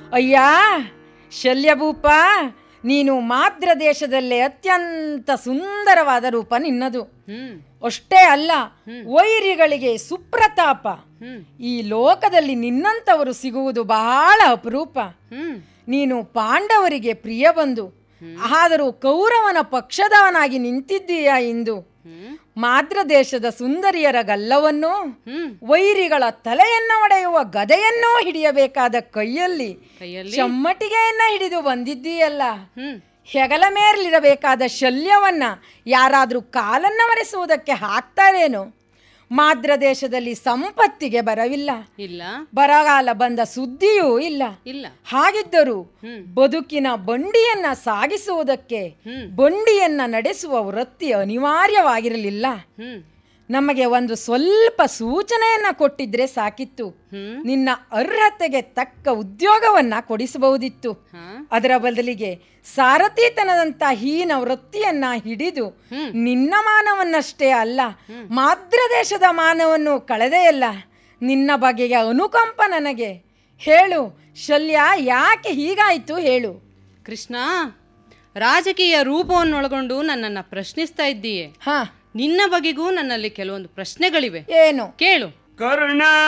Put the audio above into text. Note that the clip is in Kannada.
ಅಯ್ಯ ಶಲ್ಯಭೂಪ ನೀನು ಮಾದ್ರ ದೇಶದಲ್ಲೇ ಅತ್ಯಂತ ಸುಂದರವಾದ ರೂಪ ನಿನ್ನದು ಹ್ಮ್ ಅಷ್ಟೇ ಅಲ್ಲ ವೈರಿಗಳಿಗೆ ಸುಪ್ರತಾಪ ಹ್ಮ್ ಈ ಲೋಕದಲ್ಲಿ ನಿನ್ನಂಥವರು ಸಿಗುವುದು ಬಹಳ ಅಪರೂಪ ಹ್ಮ್ ನೀನು ಪಾಂಡವರಿಗೆ ಪ್ರಿಯ ಬಂದು ಆದರೂ ಕೌರವನ ಪಕ್ಷದವನಾಗಿ ನಿಂತಿದ್ದೀಯಾ ಇಂದು ಹ್ಮ್ ಮಾದ್ರ ದೇಶದ ಸುಂದರಿಯರ ಗಲ್ಲವನ್ನು ಹ್ಮ್ ವೈರಿಗಳ ತಲೆಯನ್ನು ಒಡೆಯುವ ಗದೆಯನ್ನೂ ಹಿಡಿಯಬೇಕಾದ ಕೈಯಲ್ಲಿ ಕೈಯಲ್ಲಿ ಚಮ್ಮಟಿಗೆಯನ್ನ ಹಿಡಿದು ಬಂದಿದ್ದೀಯಲ್ಲ ಹ್ಮ್ ಹೆಗಲ ಮೇಲಿರಬೇಕಾದ ಶಲ್ಯವನ್ನ ಯಾರಾದರೂ ಕಾಲನ್ನ ಒರೆಸುವುದಕ್ಕೆ ಹಾಕ್ತಾರೇನು ಮಾದ್ರ ದೇಶದಲ್ಲಿ ಸಂಪತ್ತಿಗೆ ಬರವಿಲ್ಲ ಇಲ್ಲ ಬರಗಾಲ ಬಂದ ಸುದ್ದಿಯೂ ಇಲ್ಲ ಇಲ್ಲ ಹಾಗಿದ್ದರೂ ಹ್ಮ್ ಬದುಕಿನ ಬಂಡಿಯನ್ನ ಸಾಗಿಸುವುದಕ್ಕೆ ಹ್ಮ್ ಬಂಡಿಯನ್ನ ನಡೆಸುವ ವೃತ್ತಿ ಅನಿವಾರ್ಯವಾಗಿರಲಿಲ್ಲ ಹ್ಮ್ ನಮಗೆ ಒಂದು ಸ್ವಲ್ಪ ಸೂಚನೆಯನ್ನ ಕೊಟ್ಟಿದ್ರೆ ಸಾಕಿತ್ತು ಹ್ಮ್ ನಿನ್ನ ಅರ್ಹತೆಗೆ ತಕ್ಕ ಉದ್ಯೋಗವನ್ನ ಕೊಡಿಸಬಹುದಿತ್ತು ಹಾ ಅದರ ಬದಲಿಗೆ ಸಾರಥಿತನದಂತ ಹೀನ ವೃತ್ತಿಯನ್ನ ಹಿಡಿದು ಹ್ಮ್ ನಿನ್ನ ಮಾನವನ್ನಷ್ಟೇ ಅಲ್ಲ ಮಾದ್ರ ದೇಶದ ಮಾನವನ್ನು ಕಳೆದೆಯಲ್ಲ ನಿನ್ನ ಬಗೆಯ ಅನುಕಂಪ ನನಗೆ ಹೇಳು ಶಲ್ಯ ಯಾಕೆ ಹೀಗಾಯಿತು ಹೇಳು ಕೃಷ್ಣ ರಾಜಕೀಯ ರೂಪವನ್ನೊಳಗೊಂಡು ನನ್ನನ್ನ ಪ್ರಶ್ನಿಸ್ತಾ ಇದ್ದೀಯೆ ಹಾ ನಿನ್ನ ಬಗೆಗೂ ನನ್ನಲ್ಲಿ ಕೆಲವೊಂದು ಪ್ರಶ್ನೆಗಳಿವೆ ಏನು ಕೇಳು ಕರುಣ